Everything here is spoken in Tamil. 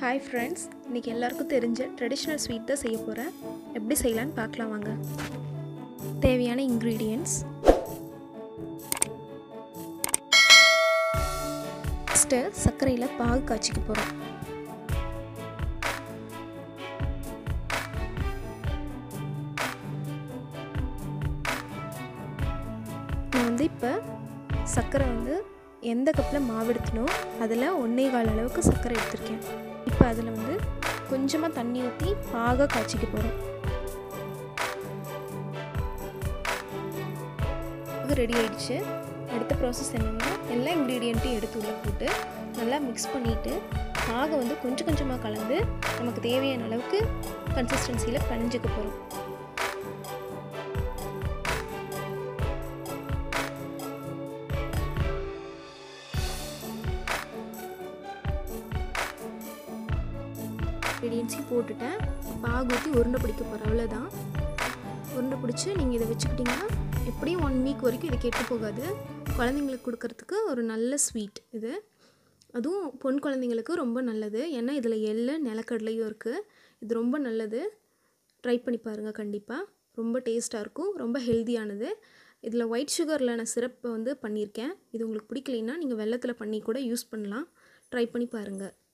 ஹாய் ஃப்ரெண்ட்ஸ் இன்றைக்கி எல்லாருக்கும் தெரிஞ்ச ட்ரெடிஷ்னல் ஸ்வீட் தான் செய்ய போகிறேன் எப்படி செய்யலான்னு பார்க்கலாம் வாங்க தேவையான இன்க்ரீடியன்ட்ஸ் ஃபஸ்ட்டு சர்க்கரையில் பாகு காய்ச்சிக்க போகிறோம் நான் வந்து இப்போ சர்க்கரை வந்து எந்த கப்பில் மாவு எடுத்தனோ அதில் ஒன்றே கால் அளவுக்கு சர்க்கரை எடுத்திருக்கேன் இப்போ அதில் வந்து கொஞ்சமாக தண்ணி ஊற்றி பாக காய்ச்சிக்க போகிறோம் இது ரெடி ஆயிடுச்சு அடுத்த ப்ராசஸ் என்னென்னா எல்லா இன்க்ரீடியண்ட்டையும் எடுத்து உள்ளே போட்டு நல்லா மிக்ஸ் பண்ணிவிட்டு பாகை வந்து கொஞ்சம் கொஞ்சமாக கலந்து நமக்கு தேவையான அளவுக்கு கன்சிஸ்டன்சியில் பணிஞ்சிக்க போகிறோம் இன்க்ரீடியன்ஸையும் போட்டுட்டேன் பாகு ஊற்றி உருண்டை பிடிக்க போகிறேன் அவ்வளோதான் உருண்டை பிடிச்சி நீங்கள் இதை வச்சுக்கிட்டிங்கன்னா எப்படியும் ஒன் வீக் வரைக்கும் இது கெட்டு போகாது குழந்தைங்களுக்கு கொடுக்கறதுக்கு ஒரு நல்ல ஸ்வீட் இது அதுவும் பொன் குழந்தைங்களுக்கு ரொம்ப நல்லது ஏன்னா இதில் எள்ளு நிலக்கடலையும் இருக்குது இது ரொம்ப நல்லது ட்ரை பண்ணி பாருங்கள் கண்டிப்பாக ரொம்ப டேஸ்ட்டாக இருக்கும் ரொம்ப ஹெல்த்தியானது இதில் ஒயிட் சுகரில் நான் சிரப்பை வந்து பண்ணியிருக்கேன் இது உங்களுக்கு பிடிக்கலைன்னா நீங்கள் வெள்ளத்தில் பண்ணி கூட யூஸ் பண்ணலாம் ட்ரை பண்ணி பாருங்கள்